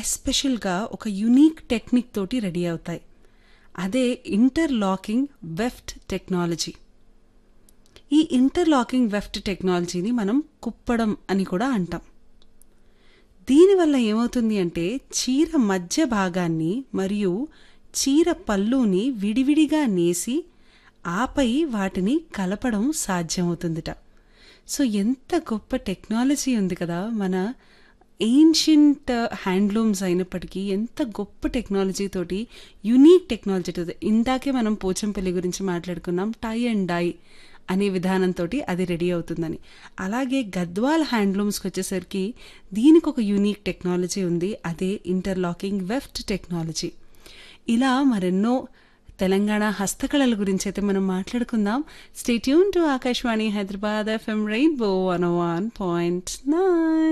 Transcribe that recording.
ఎస్పెషల్గా ఒక unique technique తోటి రెడీ అవుతాయి అదే ఇంటర్లాకింగ్ వెఫ్ట్ టెక్నాలజీ ఈ ఇంటర్లాకింగ్ వెఫ్ట్ టెక్నాలజీని మనం కుప్పడం అని కూడా అంటాం దీనివల్ల ఏమవుతుంది అంటే చీర మధ్య భాగాన్ని మరియు చీర పళ్ళుని విడివిడిగా నేసి ఆపై వాటిని కలపడం సాధ్యమవుతుందిట సో ఎంత గొప్ప టెక్నాలజీ ఉంది కదా మన ఏన్షియంట్ హ్యాండ్లూమ్స్ అయినప్పటికీ ఎంత గొప్ప టెక్నాలజీ తోటి యునీక్ టెక్నాలజీ ఇందాకే మనం పోచంపల్లి గురించి మాట్లాడుకున్నాం టై అండ్ డై అనే విధానంతో అది రెడీ అవుతుందని అలాగే గద్వాల్ హ్యాండ్లూమ్స్కి వచ్చేసరికి దీనికి ఒక యూనిక్ టెక్నాలజీ ఉంది అదే ఇంటర్లాకింగ్ వెఫ్ట్ టెక్నాలజీ ఇలా మరెన్నో తెలంగాణ హస్తకళల గురించి అయితే మనం మాట్లాడుకుందాం stay tuned to Akashvani Hyderabad FM rainbow one one point nine